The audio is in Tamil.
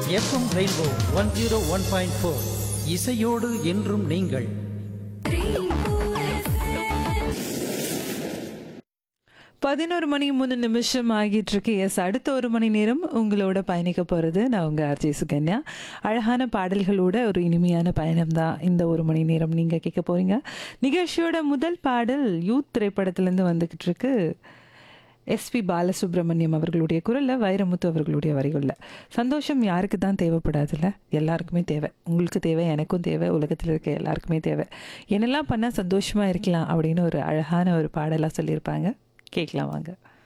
FM rainbow one zero one point four இசையோடு என்றும் நீங்கள் பதினோரு மணி மூணு நிமிஷம் ஆகிட்டு இருக்கு எஸ் அடுத்த ஒரு மணி நேரம் உங்களோட பயணிக்க போகிறது நான் உங்கள் ஆர்ஜே சுகன்யா அழகான பாடல்களோட ஒரு இனிமையான பயணம் தான் இந்த ஒரு மணி நேரம் நீங்கள் கேட்க போறீங்க நிகழ்ச்சியோட முதல் பாடல் யூத் திரைப்படத்துலேருந்து வந்துக்கிட்டு இருக்கு எஸ்பி பாலசுப்ரமணியம் அவர்களுடைய குரலில் வைரமுத்து அவர்களுடைய வரிகளில் சந்தோஷம் யாருக்கு தான் தேவைப்படாதுல்ல எல்லாருக்குமே தேவை உங்களுக்கு தேவை எனக்கும் தேவை உலகத்தில் இருக்க எல்லாருக்குமே தேவை என்னெல்லாம் பண்ணால் சந்தோஷமாக இருக்கலாம் அப்படின்னு ஒரு அழகான ஒரு பாடலாக சொல்லியிருப்பாங்க கேட்கலாம் வாங்க